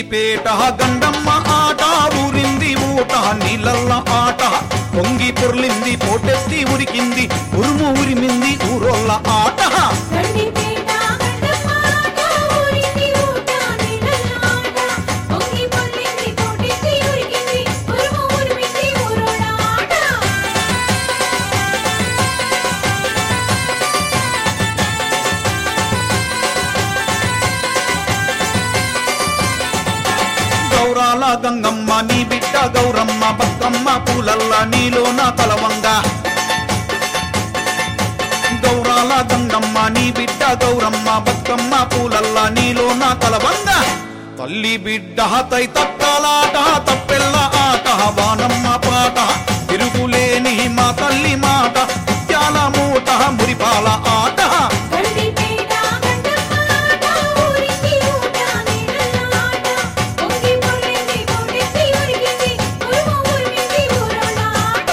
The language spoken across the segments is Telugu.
పేట గండమ్మ ఆట ఊరింది ఊట నీళ్ళల్ల ఆట పొంగి పొర్లింది పోటెత్తి ఉరికింది ఉరుము ఉరిమింది ఊరోళ్ళ ఆట గండిపేట గండమ్మాట ఊరింది ఊట నీళ్ళలాట పొంగి పొర్లింది పోటెత్తి ఉరికింది ఉరుము ఉరిమింది ఊరోళ్ళ ఆట గౌరాల గంగమ్మ నీ బిడ్డ గౌరమ్మ బతుకమ్మ పూలల్ల నీలోన తలవంగ గౌరాల గంగమ్మ నీ బిడ్డ గౌరమ్మ బతుకమ్మ పూలల్ల నీలోన తలవంగ తల్లి బిడ్డ తై తక్కలాట తప్పెల్ల ఆట వానమ్మ పాట తిరుగులేని మా తల్లి మాట ముత్యాల మూట మురిపాల ఆట గండిపేట గండమ్మాట ఊరింది ఊట నీళ్ళలాట పొంగి పొర్లింది పోటెత్తి ఉరికింది ఉరుము ఉరిమింది ఊరోళ్ళ ఆట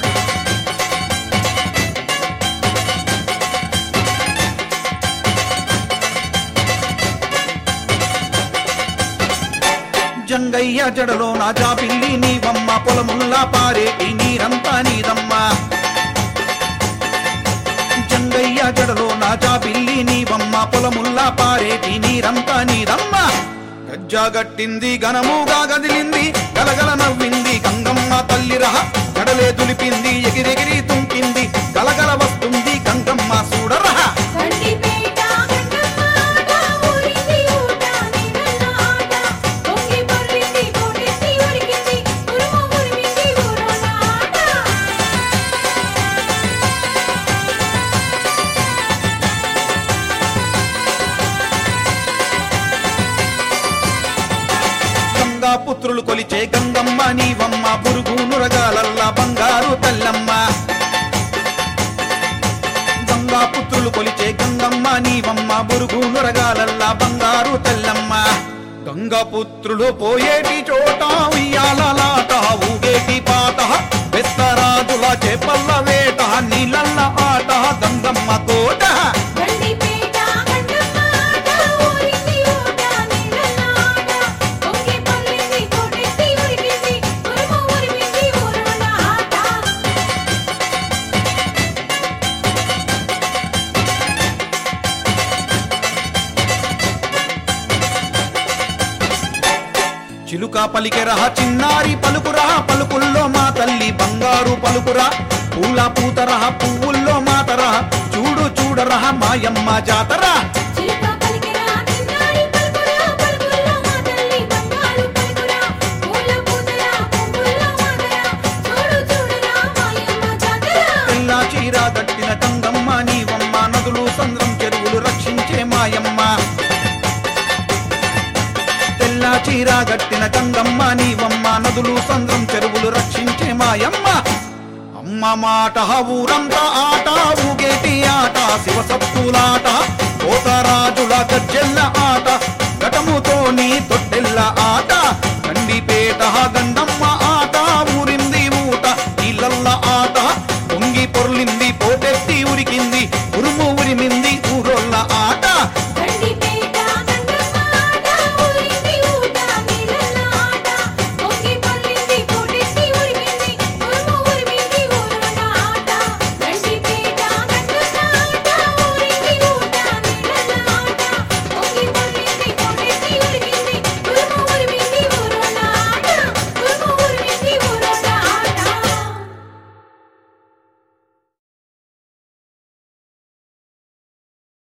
జంగయ్య జడలో నా జాబిల్లి నీవమ్మ పొలముల్లా పారేటి నీరంతా నీదమ్మ జంగయ్య జడలో నా జాబిల్లి నీవమ్మ పొలముల్లా పారేటి నీరంతా నీదమ్మ గజ్జాగట్టింది ఘనముగా గదిలింది గలగల నవ్వింది గంగమ్మ తల్లిరహ జడలే దులిపింది ఎగిరెగిరి తుంకింది గలగల వస్తుంది గంగమ్మ చూడరహ గండిపేట గండమ్మాట ఊరింది ఊట నీళ్ళలాట పొంగి పొర్లింది పోటెత్తి ఉరికింది ఉరుము ఉరిమింది ఊరోళ్ళ ఆట గంగా పుత్రులు కొలిచే గంగమ్మ నీవమ్మ పురుగు నురగాలల్లా బంగారు తల్లమ్మ గంగా పుత్రులు కొలిచే గంగమ్మ నీవమ్మ బురుగు నురగాలల్లా బంగారు తల్లమ్మ గంగా పుత్రులు పోయేటి చోట ఉయ్యాలలాట ఊగేటి పాట బెస్తరాజుల చేపల్ల వేట నీళ్ళల్ల ఆట గంగమ్మ తోట గండిపేట గండమ్మాట ఊరింది ఊట నీళ్ళలాట పొంగి పొర్లింది పోటెత్తి ఉరికింది ఉరుము ఉరిమింది ఊరోళ్ళ ఆట చిలుక పలికెరహ చిన్నారి పలుకురా పలుకుల్లో మా తల్లి బంగారు పలుకురా పూల పూతరహ పువ్వుల్లో మాతరహ చూడు చూడరహ మాయమ్మ జాతరా చిలుక పలికిరా చిన్నారి పలుకురా పలుకుల్లో మా తల్లి బంగారు పలుకురా పూల పూతరా పువ్వుల్లో మాతరా చూడు చూడరా మాయమ్మ జాతర తెల్ల చీర కట్టిన గంగమ్మ నీవమ్మ నదులు సంద్రం చెరువులు రక్షించే మాయమ్మ తెల్ల చీర గట్టిన గంగమ్మ నీవమ్మ నదులు సంద్రం చెరువులు రక్షించే మాయమ్మ అమ్మ మాట ఊరంతా ఆట ఊగేటి ఆట శివసత్తులాట కోతరాజుల గజ్జెల్ల ఆట ఘటముతో నీ తొట్టెల్ల ఆట